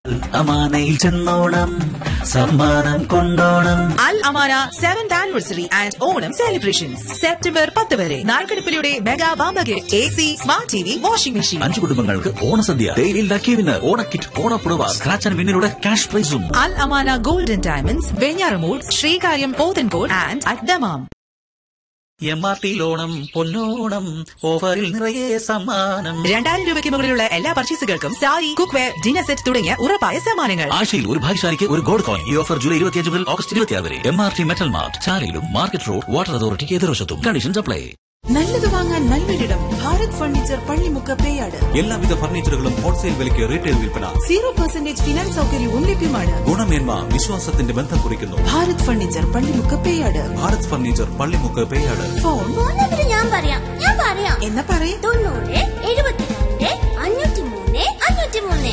അമാനയിൽ ചെന്നോണം സമ്മാനം കൊണ്ടോണം Al Amana seventh anniversary and Onam celebrations September പത്ത് വരെ നാൽക്കടുപ്പിലൂടെ മെഗാ ബാമ്പകെ A C smart T V washing machine അഞ്ചു കുടുംബങ്ങൾക്ക് ഓണസദ്യ ഡെയിലിൽ ലക്കിയവിന് ഓണക്കിറ്റ് ഓണപ്പുടവ സ്ക്രാച്ച് ആൻഡ് വിന്നിലൂടെ ക്യാഷ് പ്രൈസും Al Amana golden diamonds Venjaramoodu Sreekaryam Pothencode and അഡ്ഡമാം എം ആർ ടി ലോണം പൊന്നോണം ഓഫറിൽ നിറയെ സമ്മാനം രണ്ടായിരം രൂപയ്ക്ക് മുകളിലുള്ള എല്ലാ പർച്ചേസുകൾക്കും sari cookware dinner set തുടങ്ങിയ ഉറപ്പായ സമ്മാനങ്ങൾ ആഴ്ചയിൽ ഒരു ഭാഗ്യശാലിക്ക് ഒരു ഗോൾഡ് കോയിൻ ഈ ഓഫർ ജൂലൈ ഇരുപത്തിയഞ്ച് മുതൽ ഓഗസ്റ്റ് ഇരുപത്തിയാറ് വരെ M R T metal mart ചാലയിലും മാർക്കറ്റ് റോഡ് വാട്ടർ അതോറിറ്റിക്ക് എതിർവശത്തും കണ്ടീഷൻസ് അപ്ലൈ നല്ലത് വാങ്ങാൻ നല്ലൊരിടം ഭാരത് ഫർണിച്ചർ പള്ളിമുക്ക് പേയാട് എല്ലാവിധ ഫർണിച്ചറുകളും ഹോൾസെയിൽ വിലയ്ക്ക് റീറ്റെയിൽ വിൽപ്പന സീറോ പെർസെന്റേജ് ഫിനാൻസ് സൗകര്യവും ലഭ്യമാണ് ഗുണമേന്മ വിശ്വാസത്തിന്റെ ബന്ധം കുറിക്കുന്നു Bharat furniture Pallimukku Peyad Bharat furniture Pallimukku Peyad phone phone number ഞാൻ പറയാം ഞാൻ പറയാം എന്നാ പറയേ തൊണ്ണൂറ് എഴുപത്തിരണ്ട് അഞ്ഞൂറ്റി മൂന്ന് അഞ്ഞൂറ്റി മൂന്ന്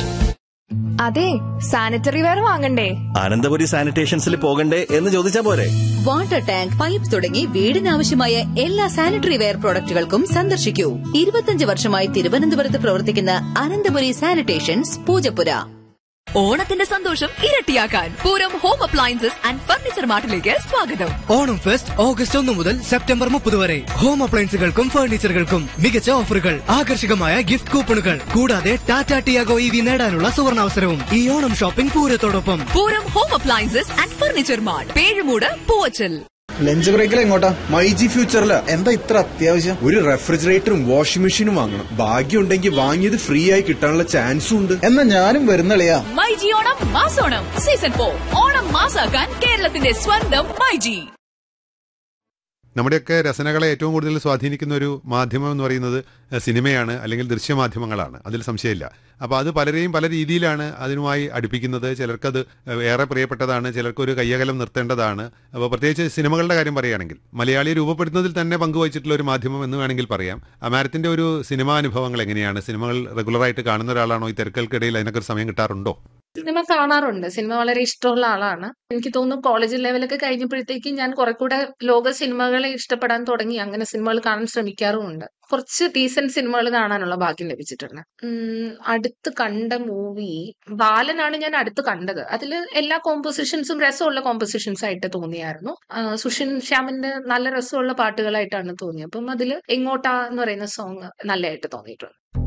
അതെ സാനിറ്ററി വെയർ വാങ്ങണ്ടേ അനന്തപുരി സാനിറ്റേഷൻസിൽ പോകണ്ടേ എന്ന് ചോദിച്ചാ പോരെ വാട്ടർ ടാങ്ക് പൈപ്പ് തുടങ്ങി വീടിനാവശ്യമായ എല്ലാ സാനിറ്ററി വെയർ പ്രോഡക്റ്റുകൾക്കും സന്ദർശിക്കൂ ഇരുപത്തിയഞ്ച് വർഷമായി തിരുവനന്തപുരത്ത് പ്രവർത്തിക്കുന്ന അനന്തപുരി സാനിറ്റേഷൻസ് പൂജപ്പുര ഓണത്തിന്റെ സന്തോഷം ഇരട്ടിയാക്കാൻ Pooram home appliances and furniture മാർട്ടിലേക്ക് സ്വാഗതം ഓണം ഫെസ്റ്റ് ഓഗസ്റ്റ് ഒന്ന് മുതൽ സെപ്റ്റംബർ മുപ്പത് വരെ ഹോം അപ്ലയൻസുകൾക്കും ഫർണിച്ചറുകൾക്കും മികച്ച ഓഫറുകൾ ആകർഷകമായ ഗിഫ്റ്റ് കൂപ്പണുകൾ കൂടാതെ ടാറ്റ ടിയാഗോ ഇ വി നേടാനുള്ള സുവർണാവസരവും ഈ ഓണം ഷോപ്പിംഗ് പൂരത്തോടൊപ്പം Pooram home appliances and furniture mart Pezhumoodu Poovachal lunch ബ്രേക്കിൽ എങ്ങോട്ടാ മൈജി ഫ്യൂച്ചറില് എന്താ ഇത്ര അത്യാവശ്യം ഒരു റെഫ്രിജറേറ്ററും വാഷിംഗ് മെഷീനും വാങ്ങണം ഭാഗ്യം ഉണ്ടെങ്കിൽ വാങ്ങിയത് ഫ്രീ ആയി കിട്ടാനുള്ള ചാൻസും ഉണ്ട് എന്നാ ഞാനും വരുന്നളിയാ മൈജി ഓണം മാസോണം സീസൺ ഫോർ ഓണം മാസാക്കാൻ കേരളത്തിന്റെ സ്വന്തം മൈജി നമ്മുടെയൊക്കെ രചനകളെ ഏറ്റവും കൂടുതൽ സ്വാധീനിക്കുന്ന ഒരു മാധ്യമം എന്ന് പറയുന്നത് എഹ്, സിനിമയാണ് അല്ലെങ്കിൽ ദൃശ്യമാധ്യമങ്ങളാണ് അതിൽ സംശയമില്ല അപ്പോൾ അത് പലരെയും പല രീതിയിലാണ് അതിനുമായി അടുപ്പിക്കുന്നത് ചിലർക്കത് എഹ്, ഏറെ പ്രിയപ്പെട്ടതാണ് ചിലർക്കൊരു കയ്യകലം നിർത്തേണ്ടതാണ് അപ്പോൾ പ്രത്യേകിച്ച് സിനിമകളുടെ കാര്യം പറയുകയാണെങ്കിൽ മലയാളിയെ രൂപപ്പെടുന്നതിൽ തന്നെ പങ്കുവച്ചിട്ടുള്ള ഒരു മാധ്യമം എന്ന് വേണമെങ്കിൽ പറയാം അമാരത്തിൻ്റെ ഒരു സിനിമാ അനുഭവങ്ങൾ എങ്ങനെയാണ് സിനിമകൾ റെഗുലറായിട്ട് കാണുന്ന ഒരാളാണോ ഈ തിരക്കുകൾക്കിടയിൽ അതിനൊക്കെ ഒരു സമയം കിട്ടാറുണ്ടോ സിനിമ കാണാറുണ്ട് സിനിമ വളരെ ഇഷ്ടമുള്ള ആളാണ് എനിക്ക് തോന്നുന്നു കോളേജ് ലെവലൊക്കെ കഴിഞ്ഞപ്പോഴത്തേക്കും ഞാൻ കുറെ കൂടെ ലോക സിനിമകളെ ഇഷ്ടപ്പെടാൻ തുടങ്ങി അങ്ങനെ സിനിമകൾ കാണാൻ ശ്രമിക്കാറുമുണ്ട് കുറച്ച് ഡീസന്റ് സിനിമകൾ കാണാനുള്ള ഭാഗ്യം ലഭിച്ചിട്ടുണ്ട് ഉം, അടുത്ത് കണ്ട മൂവി ബാലനാണ് ഞാൻ അടുത്ത് കണ്ടത് അതിൽ എല്ലാ കോമ്പോസിഷൻസും രസമുള്ള കോമ്പോസിഷൻസ് ആയിട്ട് തോന്നിയായിരുന്നു ആ, സുഷിൻ ശ്യാമിന്റെ നല്ല രസമുള്ള പാട്ടുകളായിട്ടാണ് തോന്നിയത് അപ്പം അതിൽ എങ്ങോട്ടാ എന്ന് പറയുന്ന സോങ് നല്ലതായിട്ട് തോന്നിയിട്ടുണ്ട്